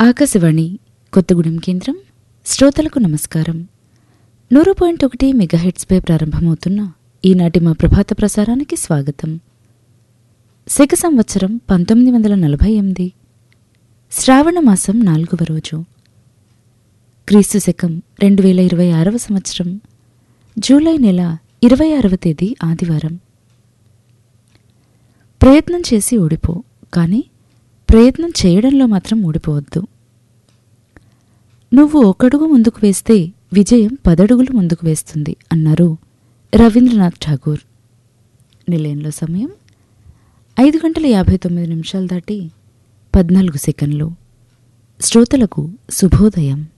ఆకాశవాణి కొత్తగూడెం కేంద్రం శ్రోతలకు నమస్కారం నూరు పాయింట్ ఒకటి మెగాహెట్స్పై ప్రారంభమవుతున్న ఈనాటి మా ప్రభాత ప్రసారానికి స్వాగతం శక సంవత్సరం పంతొమ్మిది వందల నలభై ఎనిమిది శ్రావణ మాసం నాలుగవ రోజు క్రీస్తు శకం రెండు వేల ఇరవై ఆరవ సంవత్సరం జూలై నెల ఇరవై ఆరవ తేదీ ఆదివారం ప్రయత్నం చేసి ఓడిపో కానీ ప్రయత్నం చేయడంలో మాత్రం ఓడిపోవద్దు నువ్వు ఒకడుగు ముందుకు వేస్తే విజయం పదడుగులు ముందుకు వేస్తుంది అన్నారు రవీంద్రనాథ్ ఠాగూర్ నిలయంలో సమయం ఐదు గంటల యాభై తొమ్మిది నిమిషాలు దాటి పద్నాలుగు సెకండ్లు శ్రోతలకు శుభోదయం